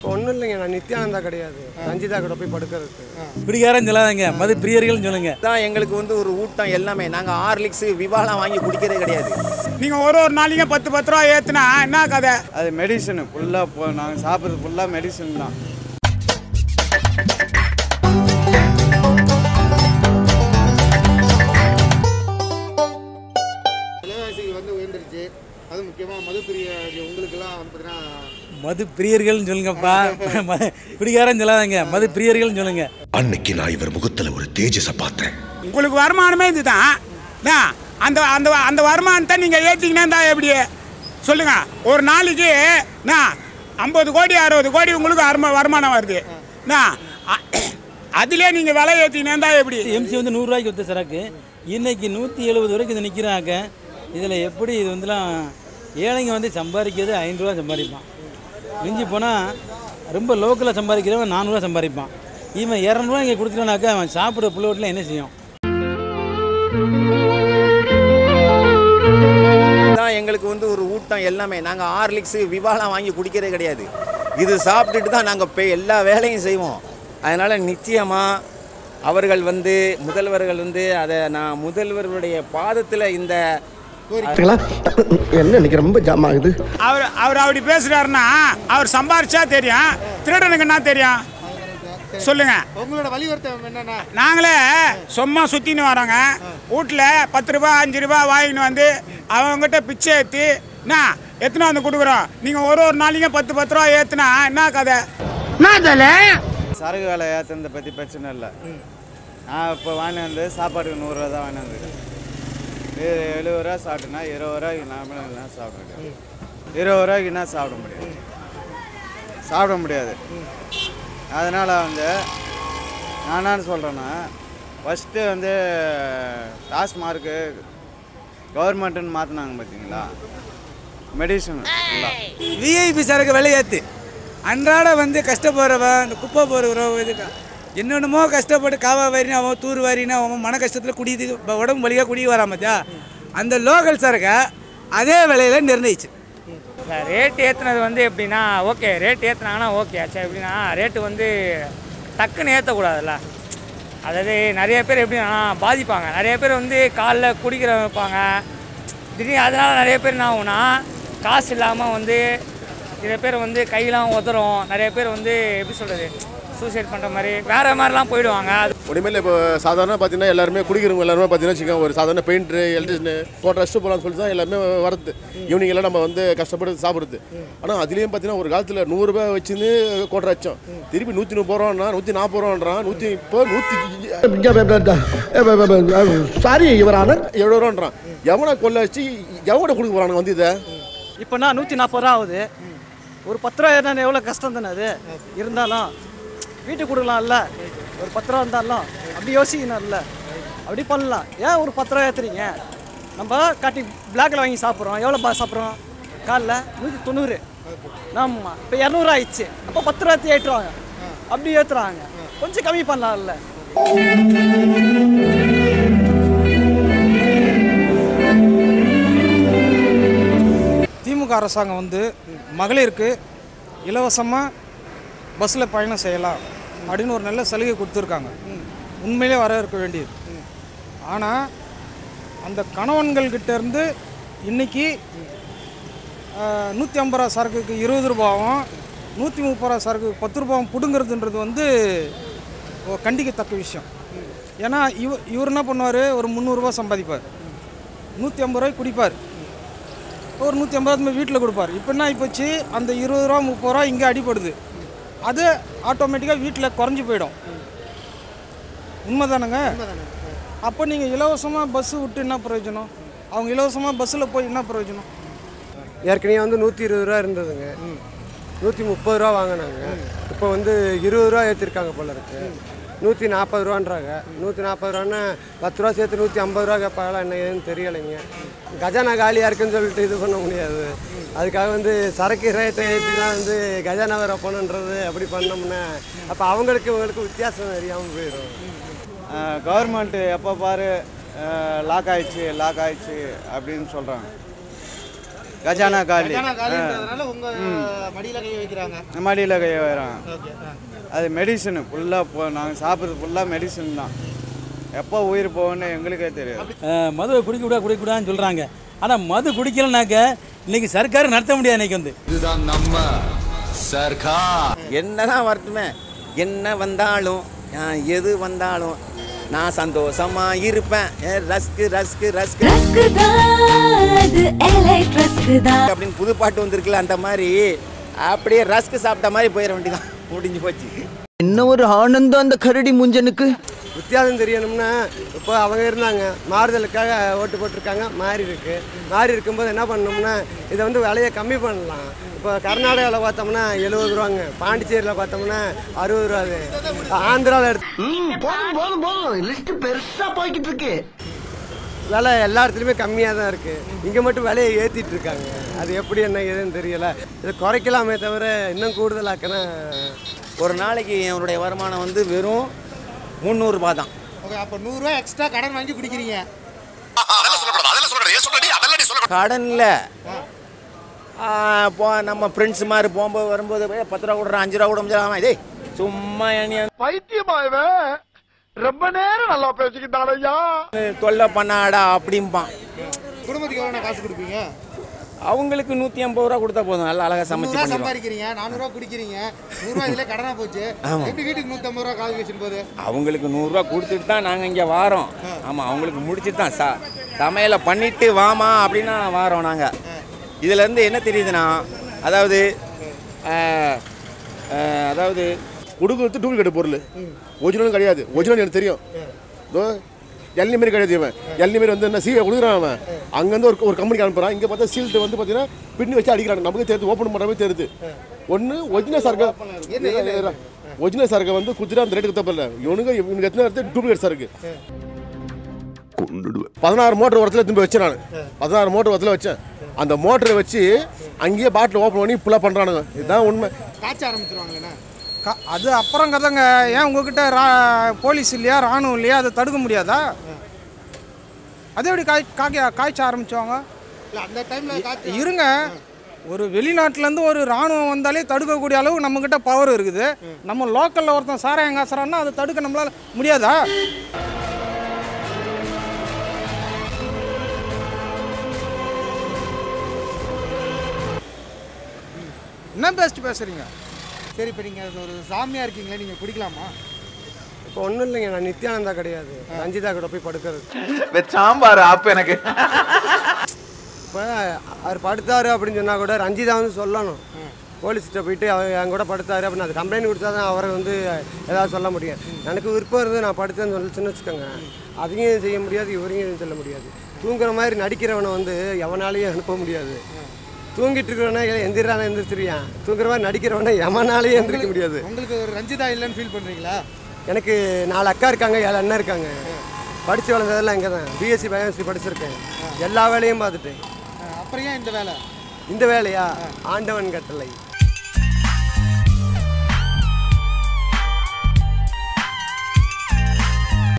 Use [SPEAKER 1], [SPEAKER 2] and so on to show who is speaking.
[SPEAKER 1] ஒன்றும் இல்லைங்க நான் நித்யானந்தா கிடையாது ரஞ்சிதா கூட போய் படுக்கிறதுக்கு
[SPEAKER 2] பிடிக்காரன்னு சொல்லாதீங்க மது பிரியர்கள்னு சொல்லுங்க
[SPEAKER 3] தான் எங்களுக்கு வந்து ஒரு ஊட்டம் எல்லாமே நாங்கள் ஹார்லிக்ஸ் விவாலாம் வாங்கி குடிக்கிறதே கிடையாது
[SPEAKER 4] நீங்கள் ஒரு ஒரு நாளைக்கும் பத்து பத்து ரூபா ஏற்றுனா என்ன கதை
[SPEAKER 5] அது மெடிசனு ஃபுல்லாக போ நாங்கள் சாப்பிட்றது ஃபுல்லாக மெடிசன் தான்
[SPEAKER 6] விலைவாசி வந்து உயர்ந்துருச்சு அது முக்கியமாக மதுப்பிரிய உங்களுக்கெல்லாம் வந்து பார்த்தீங்கன்னா
[SPEAKER 2] மது பிரியர்கள்னு சொல்லுங்கப்பா ம- பிடிக்காரன்னு சொல்லாதீங்க மது பிரியர்கள்னு சொல்லுங்க
[SPEAKER 7] அன்னைக்கு நான் இவர் முகத்துல ஒரு தேஜஸ பார்த்தேன்
[SPEAKER 4] உங்களுக்கு வருமானமே இதுதான் என்ன, அந்த அந்த அந்த வருமானத்தை நீங்கள் ஏற்றிக்கினே தான் எப்படி சொல்லுங்க ஒரு நாளைக்கு என்ன ஐம்பது கோடி அறுபது கோடி உங்களுக்கு அரும வருமானம் வருது என்ன அ- அதிலே நீங்கள் விலை ஏற்றிக்கினே தான் எப்படி
[SPEAKER 2] எம்சி வந்து நூறுரூவாய்க்கு வித்த சரக்கு இன்னைக்கு நூற்றி எழுபது வரைக்கும் இது நிற்கிறாங்க இதில் எப்படி இது வந்துலாம் ஏழைங்க வந்து சம்பாதிக்கிறது ஐநூறுரூவா சம்பாதிப்பான் மிஞ்சி போனால் ரொம்ப லோக்கலில் சம்பாதிக்கிறவன் நானூறுரூவா சம்பாதிப்பான் இவன் இரநூறுவா இங்கே கொடுத்துட்டானாக்கா அவன் சாப்பிட்ற புள்ளோட்டில் என்ன செய்யும்
[SPEAKER 3] தான் எங்களுக்கு வந்து ஒரு ஊட்டம் எல்லாமே நாங்கள் ஹார்லிக்ஸ் விவாலாம் வாங்கி குடிக்கிறதே கிடையாது இது சாப்பிட்டுட்டு தான் நாங்கள் இப்போ எல்லா வேலையும் செய்வோம் அதனால் நிச்சயமாக அவர்கள் வந்து முதல்வர்கள் வந்து அதை நான் முதல்வர்களுடைய பாதத்தில் இந்த
[SPEAKER 6] என்ன இன்னைக்கு ரொம்ப ஜாம் ஆகுது
[SPEAKER 4] அவர் அவர் அப்படி பேசுகிறாருன்னா அவர் சம்பாரிச்சா தெரியும் திருடனுக்கு என்ன தெரியும் சொல்லுங்க
[SPEAKER 6] உங்களோட வலியுறுத்தம் என்னன்னா
[SPEAKER 4] நாங்களே சும்மா சுற்றின்னு வரோங்க வீட்டில் பத்து ரூபா அஞ்சு ரூபா வாங்கின்னு வந்து அவங்ககிட்ட பிச்சை ஏற்றி என்ன எத்தனை வந்து கொடுக்குறோம் நீங்கள் ஒரு ஒரு நாளைக்கும் பத்து பத்து ரூபா ஏற்றுனா என்ன கதை
[SPEAKER 5] சரக்கு வேலை ஏற்றுனதை பற்றி பிரச்சனை இல்லை நான் இப்போ வாங்கி வந்து சாப்பாட்டுக்கு நூறுரூவா தான் வாங்கி வந்துருக்கேன் இது எழுபது ரூபா சாப்பிட்டேன்னா இருபது ரூபாய்க்கு நார்மலாக என்ன சாப்பிட முடியாது இருபது ரூபாய்க்கு என்ன சாப்பிட முடியாது சாப்பிட முடியாது அதனால் வந்து நான் என்ன சொல்கிறேன்னா ஃபஸ்ட்டு வந்து டாஸ்மார்க்கு கவர்மெண்ட்டுன்னு மாற்றினாங்க பார்த்தீங்களா மெடிசன் ஃபுல்லாக
[SPEAKER 8] விஐபி சரக்கு விலையாத்து அன்றாட வந்து கஷ்டப்படுறவன் இந்த குப்பை போடுறவன் இது என்னென்னமோ கஷ்டப்பட்டு காவா வாரினா அவன் தூர் வாரினா அவன் மன கஷ்டத்தில் குடியுது இப்ப உடம்பு வலியாக குடி வராம பார்த்தியா அந்த லோக்கல் சரக்கை அதே விலையில் நிர்ணயிச்சு
[SPEAKER 9] ரேட் ஏற்றுனது வந்து எப்படின்னா ஓகே ரேட் ஏற்றுனாங்கன்னா ஓகே ஆச்சா எப்படின்னா ரேட்டு வந்து டக்குன்னு ஏற்றக்கூடாதுல்ல அதாவது நிறைய பேர் எப்படின்னா பாதிப்பாங்க நிறைய பேர் வந்து காலைல குடிக்கிற வைப்பாங்க திடீர்னு அதனால் நிறைய பேர் என்ன ஆகும்னா காசு இல்லாமல் வந்து நிறைய பேர் வந்து கையெல்லாம் உதறும் நிறைய பேர் வந்து எப்படி சொல்கிறது சூசைட் பண்ணுற மாதிரி வேறு மாதிரிலாம் போயிடுவாங்க அது
[SPEAKER 10] உடமையில இப்போ சாதாரண பார்த்தீங்கன்னா எல்லாருமே குடிக்கிறவங்க எல்லாருமே பார்த்தீங்கன்னா வச்சுக்கோங்க ஒரு சாதாரண பெயிண்டர் எலக்ட்ரிஷனு போட்ட ரெஸ்ட் போகலாம்னு சொல்லி தான் எல்லாமே வரது ஈவினிங் எல்லாம் நம்ம வந்து கஷ்டப்பட்டு சாப்பிடுறது ஆனால் அதுலேயும் பார்த்தீங்கன்னா ஒரு காலத்தில் நூறுரூபா வச்சுன்னு கோட்டை வச்சோம் திருப்பி நூற்றி முப்பது ரூபான்னா நூற்றி நாற்பது ரூபான்றான் நூற்றி இப்போ நூற்றி
[SPEAKER 6] சாரி இவரான
[SPEAKER 10] எழுபது ரூபான்றான் எவனை கொள்ள வச்சு எவனை கொடுக்க போகிறானுங்க வந்து இதை
[SPEAKER 8] இப்போ நான் நூற்றி நாற்பது ரூபா ஆகுது ஒரு பத்து ரூபா ஏறினா எவ்வளோ கஷ்டம் தானே அது இருந்தாலும் வீட்டுக்கு கொடுக்கலாம்ல ஒரு பத்து ரூபா இருந்தாலும் அப்படி யோசிக்கணும்ல அப்படி பண்ணலாம் ஏன் ஒரு பத்து ரூபா ஏற்றுறீங்க நம்ம காட்டி பிளாக்ல வாங்கி சாப்பிட்றோம் எவ்வளோ பா சாப்பிட்றோம் காலைல நூற்றி தொண்ணூறு ஆமாம் இப்போ இரநூறு ஆயிடுச்சு அப்போ பத்து ரூபா ஏற்றுவாங்க அப்படி ஏற்றுறாங்க கொஞ்சம் கம்மி பண்ணலாம்ல
[SPEAKER 11] திமுக அரசாங்கம் வந்து மகளிருக்கு இலவசமாக பஸ்ஸில் பயணம் செய்யலாம் அப்படின்னு ஒரு நல்ல சலுகை கொடுத்துருக்காங்க உண்மையிலே வர இருக்க வேண்டியது ஆனால் அந்த கணவன்கள்கிட்ட இருந்து இன்னைக்கு நூற்றி ஐம்பது ரூபா சரக்குக்கு இருபது ரூபாவும் நூற்றி முப்பது ரூபா சரக்குக்கு பத்து ரூபாவும் பிடுங்கிறதுன்றது வந்து ஒரு கண்டிக்கத்தக்க விஷயம் ஏன்னா இவ இவர் என்ன பண்ணுவார் ஒரு முந்நூறுரூவா சம்பாதிப்பார் நூற்றி ஐம்பது ரூபாய்க்கு குடிப்பார் ஒரு நூற்றி ஐம்பது வீட்டில் கொடுப்பார் இப்போ என்ன ஆகிப்போச்சு அந்த இருபது ரூபா முப்பது ரூபா இங்கே அடிப்படுது அது ஆட்டோமேட்டிக்காக வீட்டில் குறைஞ்சி போயிடும் உண்மை தானேங்க அப்போ நீங்கள் இலவசமாக பஸ்ஸு விட்டு என்ன பிரயோஜனம் அவங்க இலவசமாக பஸ்ஸில் போய் என்ன பிரயோஜனம்
[SPEAKER 1] ஏற்கனவே வந்து நூற்றி இருபது ரூபா இருந்ததுங்க நூற்றி முப்பது ரூபா வாங்கினாங்க இப்போ வந்து இருபது ரூபா ஏற்றிருக்காங்க போல இருக்கு நூற்றி நாற்பது ரூபான்றாங்க நூற்றி நாற்பது ரூபான்னா பத்து ரூபா சேர்த்து நூற்றி ஐம்பது ரூபா கேட்பாங்களா என்ன ஏதுன்னு தெரியலைங்க கஜானா காலியாக இருக்குன்னு சொல்லிட்டு இது பண்ண முடியாது அதுக்காக வந்து சரக்கு ரேட்டை ஏற்றி தான் வந்து கஜானா வேற போகணுன்றது அப்படி பண்ணோம்னா அப்போ அவங்களுக்கு இவங்களுக்கு வித்தியாசம் தெரியாமல் போயிடும்
[SPEAKER 5] கவர்மெண்ட்டு எப்போ பாரு லாக் ஆயிடுச்சு லாக் ஆயிடுச்சு அப்படின்னு சொல்கிறாங்க கஜானா காலி
[SPEAKER 6] கஜானா காலின்றதுனால உங்க மடியில கை வைக்கிறாங்க
[SPEAKER 5] மடியில் கை வரோம்
[SPEAKER 6] ஓகே
[SPEAKER 5] அது மெடிசனு ஃபுல்லாக போ நாங்கள் சாப்பிட்றது ஃபுல்லாக மெடிசன் தான் எப்போ உயிர் போகும்னு எங்களுக்கே தெரியாது
[SPEAKER 2] அஹ், மதுவை குடிக்கக்கூடாது குடிக்கக்கூடாதுன்னு சொல்கிறாங்க ஆனால் மது குடிக்கலனாக்க இன்னைக்கு சர்க்கார் நடத்த முடியாது இன்னைக்கு வந்து
[SPEAKER 12] இதுதான் நம்ம சர்க்கார்
[SPEAKER 3] என்னதான் வரட்டுமே என்ன வந்தாலும் நான் எது வந்தாலும் நான் சந்தோஷமா இருப்பேன் ஏ, ரஸ்க்கு ரஸ்க்கு ரஸ்க்கு அப்படின்னு புது பாட்டு வந்திருக்குல்ல அந்த மாதிரி அப்படியே ரஸ்க்கு சாப்பிட்ட மாதிரி போயிட வேண்டியதான் முடிஞ்சு போச்சு
[SPEAKER 13] என்ன ஒரு ஆனந்தம் அந்த கரடி முஞ்சனுக்கு
[SPEAKER 1] வித்தியாசம் தெரியணும்னா இப்போ அவங்க இருந்தாங்க மாறுதலுக்காக ஓட்டு போட்டிருக்காங்க மாறி இருக்கு மாறி இருக்கும்போது என்ன பண்ணோம்னா இதை வந்து விலையை கம்மி பண்ணலாம் இப்போ கர்நாடகாவில் பார்த்தோம்னா எழுபது ரூபாங்க பாண்டிச்சேரியில் பார்த்தோம்னா அறுபது ரூபா அது ஆந்திராவில் எடுத்து
[SPEAKER 13] போதும் போதும் போதும் லிஸ்ட் பெருசா போய்கிட்டு இருக்கு
[SPEAKER 1] விலை எல்லா இடத்துலையுமே கம்மியாக தான் இருக்குது இங்கே மட்டும் விலையை ஏற்றிட்டு இருக்காங்க அது எப்படி என்ன ஏதுன்னு தெரியல இதை குறைக்கலாமே தவிர இன்னும் கூடுதலாக்கினா
[SPEAKER 3] ஒரு நாளைக்கு என்னுடைய வருமானம் வந்து வெறும் முந்நூறுரூபா தான்
[SPEAKER 6] ஓகே அப்போ நூறுரூவா எக்ஸ்ட்ரா கடன் வாங்கி குடிக்கிறீங்க
[SPEAKER 3] கடனில் இப்போ நம்ம ஃப்ரெண்ட்ஸ் மாதிரி போகும்போது வரும்போது "ஏய், பத்து ரூபா கொடுறேன் அஞ்சு ரூபா கூட முடிஞ்சாலும் டேய் சும்மா என்னைய
[SPEAKER 12] பைத்தியமாயவன் ரொம்ப நேரம் நல்லா பேசிக்கிட்டான் ஐயா
[SPEAKER 3] தொல்லை பண்ணாடா அப்படிம்பான்
[SPEAKER 6] குடும்பத்துக்கு எவ்வளோ காசு கொடுப்பீங்க
[SPEAKER 3] அவங்களுக்கு நூற்றி ஐம்பது ரூபா கொடுத்தா போதும் நல்லா அழகாக சமைச்சு
[SPEAKER 6] முந்நூறுவா
[SPEAKER 3] பண்ணிடுவோம்
[SPEAKER 6] சம்பாதிக்கிறீங்க நானூறுவா குடிக்கிறீங்க நூறுரூவா இதில் கடனா போச்சு
[SPEAKER 3] ஆமா.
[SPEAKER 6] எப்படி வீட்டுக்கு நூற்றம்பது ரூபா கால் வச்சுன்னு போது
[SPEAKER 3] அவங்களுக்கு நூறுரூவா கொடுத்துட்டு தான் நாங்கள் இங்கே வாரோம் ஆமாம் அவங்களுக்கு முடிச்சுட்டு தான் சா சமையலை பண்ணிட்டு வாமா அப்படின்னா வாரோம் நாங்கள் இதுலேருந்து என்ன தெரியுதுன்னா அதாவது ஆஹ், ஆஹ், அதாவது
[SPEAKER 10] கொடுக்குறது டூப்ளிகேட் பொருள் ஒரிஜினலும் கிடையாது ஒரிஜினல் எனக்கு தெரியும் இதோ எல்னி மாரி கிடையாது இவன் எல்னி மாரி வந்து என்ன சீவை கொடுக்குறான் அவன் அங்கேருந்து ஒரு ஒரு கம்பெனிக்கு அனுப்புறான் இங்கே பார்த்தா சீல்ட்டு வந்து பார்த்தீங்கன்னா பின்னி வச்சு அடிக்கிறாங்க நமக்கு தெரியுது ஓப்பன் பண்ணுறவே தெரியுது ஒன்று ஒரிஜினல் சரக்கு ஒரிஜினல் சரக்கை வந்து குத்துட்டு அந்த ரேட்டுக்கு தப்பில்ல இவனுங்க இவனுக்கு எத்தனை எடுத்து டூப்ளிகேட் சரக்கு பதினாறு மோட்டர் உரத்தில் திரும்பி வச்சேன் நான் பதினாறு மோட்டர் உரத்தில் வச்சேன் அந்த மோட்டரை வச்சு அங்கேயே பாட்டில் ஓப்பன் பண்ணி ஃபுல்லாக பண்ணுறானுங்க இதுதான் உண்மை
[SPEAKER 6] காய்ச்ச ஆரம்பிச்சிருவாங்கண்ணா
[SPEAKER 11] க- அது அப்புறம் கதைங்க ஏன் உங்ககிட்ட ரா போலீஸ் இல்லையா ராணுவம் இல்லையா அதை தடுக்க முடியாதா அதே எப்படி காய் காய்க்க காய்ச்ச ஆரம்பிச்சவங்க
[SPEAKER 6] இல்லை அந்த டைமில் காய்ச்ச
[SPEAKER 11] இருங்க ஒரு வெளிநாட்டிலேருந்து ஒரு ராணுவம் வந்தாலே தடுக்கக்கூடிய அளவு நம்மக்கிட்ட பவர் இருக்குது நம்ம லோக்கலில் ஒருத்தன் சாராயம் காசுறான்னா அதை தடுக்க நம்மளால முடியாதா என்ன பேசிட்டு பேசுறீங்க
[SPEAKER 6] சரி இப்போ நீங்கள் ஒரு சாமியாக இருக்கீங்களே நீங்கள் குடிக்கலாமா
[SPEAKER 1] இப்போ ஒன்றும் இல்லைங்க நான் நித்யானந்தா கிடையாது ரஞ்சிதா கூட போய் படுக்கிறது
[SPEAKER 12] சாம்பார் ஆப்பு எனக்கு
[SPEAKER 1] இப்போ அவர் படுத்தாரு அப்படின்னு சொன்னால் கூட ரஞ்சிதா வந்து சொல்லணும் போலீஸ்கிட்ட போயிட்டு அவர் என் கூட படுத்தாரு அப்படின்னு அது கம்ப்ளைண்ட் கொடுத்தா தான் அவரை வந்து ஏதாவது சொல்ல முடியும் எனக்கு விருப்பம் இருந்து நான் படுத்தேன்னு சொல்லிச்சுன்னு வச்சுக்கோங்க அதையும் செய்ய முடியாது இவரையும் எதுவும் சொல்ல முடியாது தூங்குற மாதிரி நடிக்கிறவனை வந்து எவனாலையும் அனுப்ப முடியாது தூங்கிட்டு இருக்கிறவனா எந்திரான எந்திரிச்சிருவியான் தூங்குற மாதிரி நடிக்கிறவனை எவனாலையும் எந்திரிக்க முடியாது
[SPEAKER 6] உங்களுக்கு ஒரு ரஞ்சிதா இல்லைன்னு ஃபீல் பண்ணுறீங்களா
[SPEAKER 1] எனக்கு நாலு அக்கா இருக்காங்க ஏழு அண்ணன் இருக்காங்க படித்து வளர்ந்ததெல்லாம் இங்கே தான் பிஎஸ்சி பயோஎஸ்சி படிச்சிருக்கேன் எல்லா வேலையும் பார்த்துட்டேன்
[SPEAKER 6] அப்புறம் ஏன் இந்த வேலை
[SPEAKER 1] இந்த வேலையா ஆண்டவன் கட்டளை